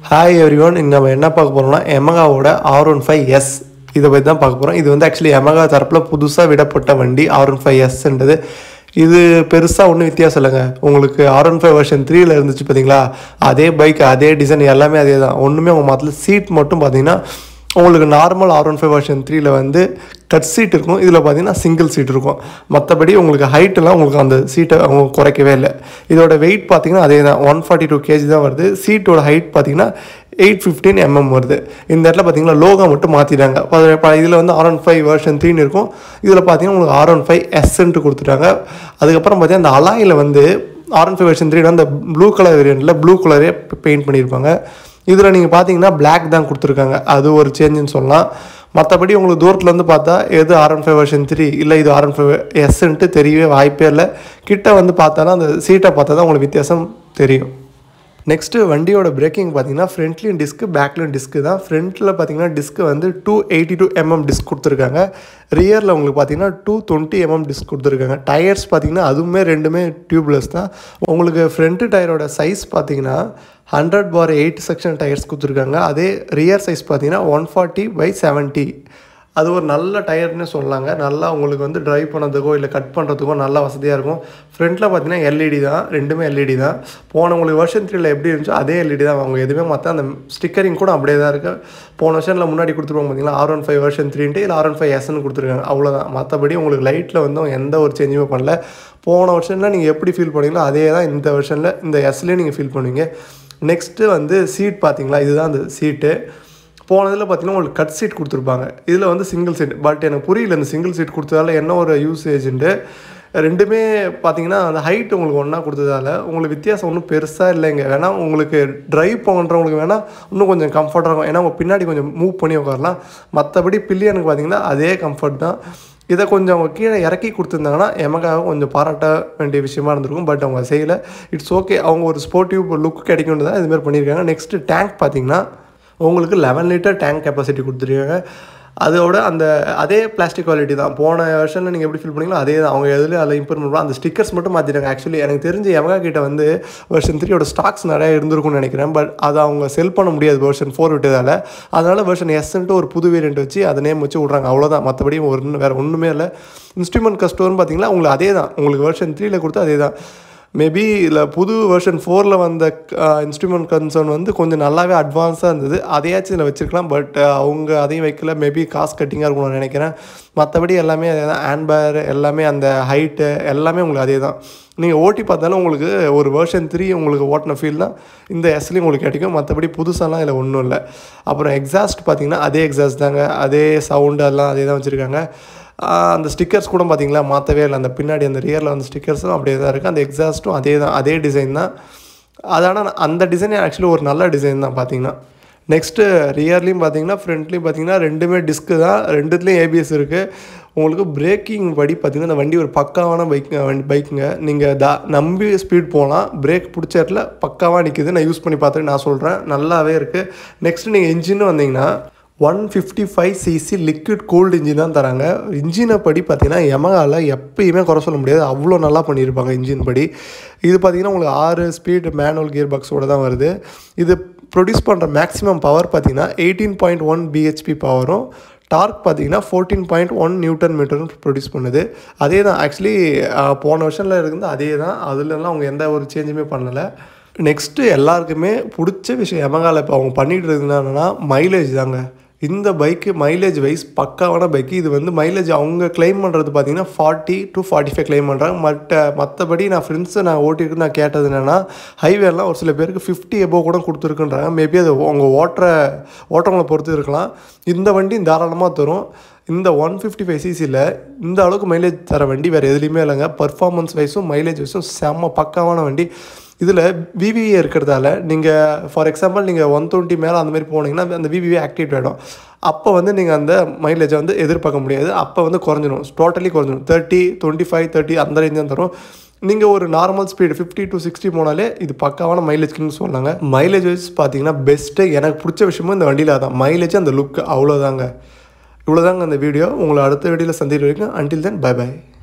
hi everyone இங்கே நம்ம என்ன பார்க்க போகிறோம்னா எமகாவோட ஆர் ஒன் ஃபைவ் எஸ் இதை பற்றி தான் பார்க்க போகிறோம் இது வந்து ஆக்சுவலி எமகா தரப்பில் புதுசாக விடப்பட்ட வண்டி ஆர் ஒன் ஃபைவ் எஸ்ன்றது இது பெருசாக ஒன்றும் வித்தியாசம் இல்லைங்க உங்களுக்கு ஆர் ஒன் ஃபைவ் வெர்ஷன் த்ரீல இருந்துச்சு பார்த்தீங்களா அதே பைக் அதே டிசைன் எல்லாமே அதே தான் ஒன்றுமே உங்கள் மொத்தத்தில் சீட் மட்டும் பார்த்தீங்கன்னா உங்களுக்கு normal R one five version த்ரீல வந்து கட் சீட் இருக்கும் இதில் பார்த்தீங்கன்னா சிங்கிள் சீட் இருக்கும் மற்றபடி உங்களுக்கு ஹைட்டெல்லாம் உங்களுக்கு அந்த சீட்டை அவங்க குறைக்கவே இல்லை இதோட வெயிட் பார்த்தீங்கன்னா அதே தான் ஒன் ஃபார்ட்டி டூ கேஜி தான் வருது சீட்டோட ஹைட் பார்த்தீங்கன்னா எயிட் ஃபிஃப்டீன் எம்எம் வருது இந்த இடத்துல பார்த்தீங்கன்னா லோகோ மட்டும் மாற்றிட்டாங்க இதில் வந்து ஆர் ஒன் ஃபைவ் வெர்ஷன் த்ரீன்னு இருக்கும் இதில் பார்த்தீங்கன்னா உங்களுக்கு ஆர் ஒன் ஃபைவ் எஸ்ன்ட்டு கொடுத்துட்டாங்க அதுக்கப்புறம் பார்த்தீங்கன்னா அந்த அலாயில் வந்து R one five version three அந்த ப்ளூ கலர் வேரியண்ட்டில் ப்ளூ கலரே பெயிண்ட் பண்ணியிருப்பாங்க இதில் நீங்கள் பார்த்தீங்கன்னா Black தான் கொடுத்துருக்காங்க அது ஒரு சேஞ்சுன்னு சொல்லலாம் மற்றபடி உங்களுக்கு தூரத்தில் வந்து பார்த்தா எது R one five version three இல்லை இது ஆர் ஒன் ஃபைவ் எஸ்ன்ட்டு தெரியவே வாய்ப்பே இல்லை கிட்ட வந்து பார்த்தாலும் அந்த சீட்டை பார்த்தா தான் உங்களுக்கு வித்தியாசம் தெரியும் நெக்ஸ்ட்டு வண்டியோட பிரேக்கிங் பார்த்தீங்கன்னா ஃப்ரண்ட்லேயும் டிஸ்க்கு பேக்லேயும் டிஸ்க்கு தான் ஃப்ரண்ட்டில் பார்த்தீங்கன்னா டிஸ்க்கு வந்து two eighty two mm disc கொடுத்துருக்காங்க ரியரில் உங்களுக்கு பார்த்தீங்கன்னா டூ டுவெண்ட்டி எம்எம் டிஸ்க் கொடுத்துருக்காங்க டயர்ஸ் பார்த்தீங்கன்னா அதுவுமே ரெண்டுமே டியூப்லெஸ் தான் உங்களுக்கு ஃப்ரண்ட்டு டயரோட சைஸ் பார்த்தீங்கன்னா hundred four eight section tyres கொடுத்துருக்காங்க அதே ரியர் சைஸ் பார்த்தீங்கன்னா ஒன் ஃபார்ட்டி பை செவன்ட்டி அது ஒரு நல்ல டயர்னு சொல்லலாங்க நல்லா உங்களுக்கு வந்து டிரைவ் பண்ணதுக்கோ இல்லை கட் பண்ணுறதுக்கோ நல்லா வசதியாக இருக்கும் ஃப்ரண்ட்டில் பார்த்தீங்கன்னா எல்இடி தான் ரெண்டுமே எல்இடி தான் போன உங்களுக்கு வருஷன் த்ரீல எப்படி இருந்துச்சோ அதே எல்இடி தான் அவங்க எதுவுமே மற்ற அந்த ஸ்டிக்கரிங் கூட அப்படியே தான் இருக்குது போன வருஷனில் முன்னாடி கொடுத்துருவாங்க பார்த்தீங்களா ஆர் ஒன் ஃபைவ் வருஷன் த்ரீன்ட்டு இல்லை ஆர் ஒன் ஃபைவ் எஸ்ன்னு கொடுத்துருக்காங்க அவ்வளோதான் மற்றபடி உங்களுக்கு லைட்டில் வந்து அவங்க எந்த ஒரு சேஞ்சுமே பண்ணல போன வருஷனில் நீங்கள் எப்படி ஃபீல் பண்ணீங்களோ அதே தான் இந்த வருஷனில் இந்த எஸ்லேயே நீங்கள் ஃபீல் பண்ணுவீங்க நெக்ஸ்ட்டு வந்து சீட் பார்த்தீங்களா இதுதான் அந்த சீட்டு போனதில் பார்த்தீங்கன்னா உங்களுக்கு கட் சீட் கொடுத்துருப்பாங்க இதில் வந்து சிங்கிள் சீட் பட் எனக்கு புரியல இந்த சிங்கிள் சீட் கொடுத்ததால என்ன ஒரு யூசேஜ்ன்ட்டு ரெண்டுமே பார்த்தீங்கன்னா அந்த ஹைட் உங்களுக்கு ஒன்றா கொடுத்ததால உங்களுக்கு வித்தியாசம் ஒன்றும் பெருசாக இல்லைங்க வேணால் உங்களுக்கு ட்ரைவ் பண்ணுறவங்களுக்கு வேணால் இன்னும் கொஞ்சம் கம்ஃபர்ட்டாக இருக்கும் ஏன்னா உங்கள் பின்னாடி கொஞ்சம் மூவ் பண்ணி உட்காரலாம் மற்றபடி பில்லியனுக்கு பார்த்தீங்கன்னா அதே கம்ஃபர்ட் தான் இதை கொஞ்சம் அவங்க கீழே இறக்கி கொடுத்துருந்தாங்கன்னா எமக்காக கொஞ்சம் பாராட்ட வேண்டிய விஷயமா இருந்திருக்கும் பட் அவங்க செய்யலை இட்ஸ் ஓகே அவங்க ஒரு ஸ்போர்ட்டிவ் லுக் கிடைக்கும்னு தான் இதுமாதிரி பண்ணியிருக்காங்க நெக்ஸ்ட்டு டேங்க் பார்த்தீங்கன்னா உங்களுக்கு லெவன் லிட்டர் டேங்க் கெப்பாசிட்டி கொடுத்துருக்காங்க அதோட அந்த அதே பிளாஸ்டிக் குவாலிட்டி தான் போன வருஷனில் நீங்கள் எப்படி ஃபீல் பண்ணீங்களோ அதே தான் அவங்க எதுலேயும் அதில் இம்ப்ரூவ்மெண்ட் பண்ணலாம் அந்த ஸ்டிக்கர்ஸ் மட்டும் மாற்றிட்டாங்க ஆக்சுவலி எனக்கு தெரிஞ்சு எமகா கிட்ட வந்து வெர்ஷன் த்ரீயோட ஸ்டாக்ஸ் நிறைய இருந்திருக்கும்னு நினைக்கிறேன் பட் அதை அவங்க செல் பண்ண முடியாது வெர்ஷன் ஃபோர் விட்டதால் அதனால் வெர்ஷன் எஸ்ன்ட்டு ஒரு புது வேரியண்ட் வச்சு அதை நேம் வச்சு விட்றாங்க அவ்வளோதான் மற்றபடி ஒரு வேறு ஒன்றுமே இல்லை இன்ஸ்ட்ருமெண்ட் கஸ்டோர்னு பார்த்தீங்கன்னா உங்களுக்கு அதே தான் உங்களுக்கு வெர்ஷன் த்ரீல கொடுத்து அதே தான் மேபி இல்லை புது வெர்ஷன் ஃபோரில் வந்த இன்ஸ்ட்ருமெண்ட் கன்சர்ன் வந்து கொஞ்சம் நல்லாவே அட்வான்ஸாக இருந்தது அதையாச்சும் இதில் வச்சுருக்கலாம் பட் அவங்க அதையும் வைக்கல மேபி காசு கட்டிங்காக இருக்கும்னு நினைக்கிறேன் மற்றபடி எல்லாமே அதே தான் ஹேண்ட்பேர் எல்லாமே அந்த ஹைட்டு எல்லாமே உங்களுக்கு அதே தான் நீங்கள் ஓட்டி பார்த்தாலும் உங்களுக்கு ஒரு வெர்ஷன் த்ரீ உங்களுக்கு ஓட்டின ஃபீல் தான் இந்த எஸ்லேயும் உங்களுக்கு கிடைக்கும் மற்றபடி புதுசாலாம் இதில் ஒன்றும் இல்லை அப்புறம் எக்ஸாஸ்ட் பார்த்தீங்கன்னா அதே எக்ஸாஸ்ட் தாங்க அதே சவுண்டு எல்லாம் அதே தான் வச்சுருக்காங்க அந்த ஸ்டிக்கர்ஸ் கூட பார்த்தீங்களா மாற்றவே இல்லை அந்த பின்னாடி அந்த ரியரில் அந்த ஸ்டிக்கர்ஸும் அப்படியே தான் இருக்குது அந்த எக்ஸாஸ்ட்டும் அதே தான் அதே டிசைன் தான் அதான அந்த டிசைன் ஆக்சுவலி ஒரு நல்ல டிசைன் தான் பார்த்தீங்கன்னா நெக்ஸ்ட்டு ரியர்லேயும் பார்த்தீங்கன்னா ஃப்ரண்ட்லேயும் பார்த்தீங்கன்னா ரெண்டுமே டிஸ்க்கு தான் ரெண்டுத்துலேயும் ஏபிஎஸ் இருக்குது உங்களுக்கு பிரேக்கிங் படி பார்த்தீங்கன்னா இந்த வண்டி ஒரு பக்காவான பைக் வண்டி பைக்குங்க நீங்கள் தா நம்பி ஸ்பீட் போகலாம் பிரேக் பிடிச்ச இடத்துல பக்காவாக நிற்கிது நான் யூஸ் பண்ணி பார்த்துட்டு நான் சொல்கிறேன் நல்லாவே இருக்குது நெக்ஸ்ட்டு நீங்கள் இன்ஜின்னு வந்தீங்கன்னா one fifty five cc liquid cooled engine தான் தராங்க இன்ஜினை படி பார்த்தீங்கன்னா எமகாவில் எப்பயுமே குறை சொல்ல முடியாது அவ்வளோ நல்லா பண்ணியிருப்பாங்க இன்ஜின் படி இது பார்த்தீங்கன்னா உங்களுக்கு ஆறு ஸ்பீடு மேனுவல் கியர் பாக்ஸோடு தான் வருது இது ப்ரொடியூஸ் பண்ணுற மேக்ஸிமம் பவர் பார்த்தீங்கன்னா எயிட்டீன் பாயிண்ட் ஒன் பிஹெச்பி பவரும் டார்க் பார்த்தீங்கன்னா ஃபோர்டீன் பாயிண்ட் ஒன் நியூட்டன் மீட்டரும் ப்ரொடியூஸ் பண்ணுது அதே தான் ஆக்சுவலி போன வருஷனில் இருக்குது அதே தான் அதுலலாம் அவங்க எந்த ஒரு சேஞ்சுமே பண்ணலை நெக்ஸ்ட்டு எல்லாருக்குமே பிடிச்ச விஷயம் எமகால இப்போ அவங்க பண்ணிகிட்டு இருந்தாங்கன்னா மைலேஜ் தாங்க இந்த பைக்கு மைலேஜ் வைஸ் பக்காவான பைக்கு இது வந்து மைலேஜ் அவங்க கிளைம் பண்ணுறது பார்த்தீங்கன்னா forty to forty five claim பண்ணுறாங்க மற்ற மற்றபடி நான் ஃப்ரெண்ட்ஸை நான் ஓட்டிருக்கு நான் கேட்டது என்னென்னா ஹைவேலாம் ஒரு சில பேருக்கு ஃபிஃப்டி எபோ கூட கொடுத்துருக்குன்றாங்க மேபி அது அவங்க ஓட்டுற ஓட்டுறவங்களை பொறுத்து இருக்கலாம் இந்த வண்டி தாராளமாக தரும் இந்த ஒன் ஃபிஃப்டி ஃபைவ் சிசியில் இந்த அளவுக்கு மைலேஜ் தர வண்டி வேறு எதுலேயுமே இல்லைங்க பர்ஃபார்மன்ஸ் வைஸும் மைலேஜ் வைஸும் செம்ம பக்காவான வண்டி இதில் விவிஏ இருக்கிறதால நீங்கள் ஃபார் எக்ஸாம்பிள் நீங்கள் ஒன் டுவெண்ட்டி மேலே அந்த மாதிரி போனீங்கன்னா அந்த விவிஏ ஆக்டிவேட் ஆகிடும் அப்போ வந்து நீங்கள் அந்த மைலேஜை வந்து எதிர்பார்க்க முடியாது அப்போ வந்து குறைஞ்சிடும் டோட்டலி குறைஞ்சிடும் தேர்ட்டி டுவெண்ட்டி ஃபைவ் தேர்ட்டி அந்த ரேஞ்ச் தான் தரும் நீங்கள் ஒரு normal speed fifty to sixty போனாலே இது பக்காவான மைலேஜ்க்குன்னு சொன்னாங்க மைலேஜ் வைஸ் பார்த்தீங்கன்னா பெஸ்ட்டு எனக்கு பிடிச்ச விஷயமும் இந்த வண்டியில் அதான் மைலேஜ் அந்த லுக் அவ்வளோதாங்க இவ்வளோதாங்க அந்த வீடியோ உங்களை அடுத்த வீடியோவில் சந்திட்டு வரைக்கும் அன்டில் தென் பை பை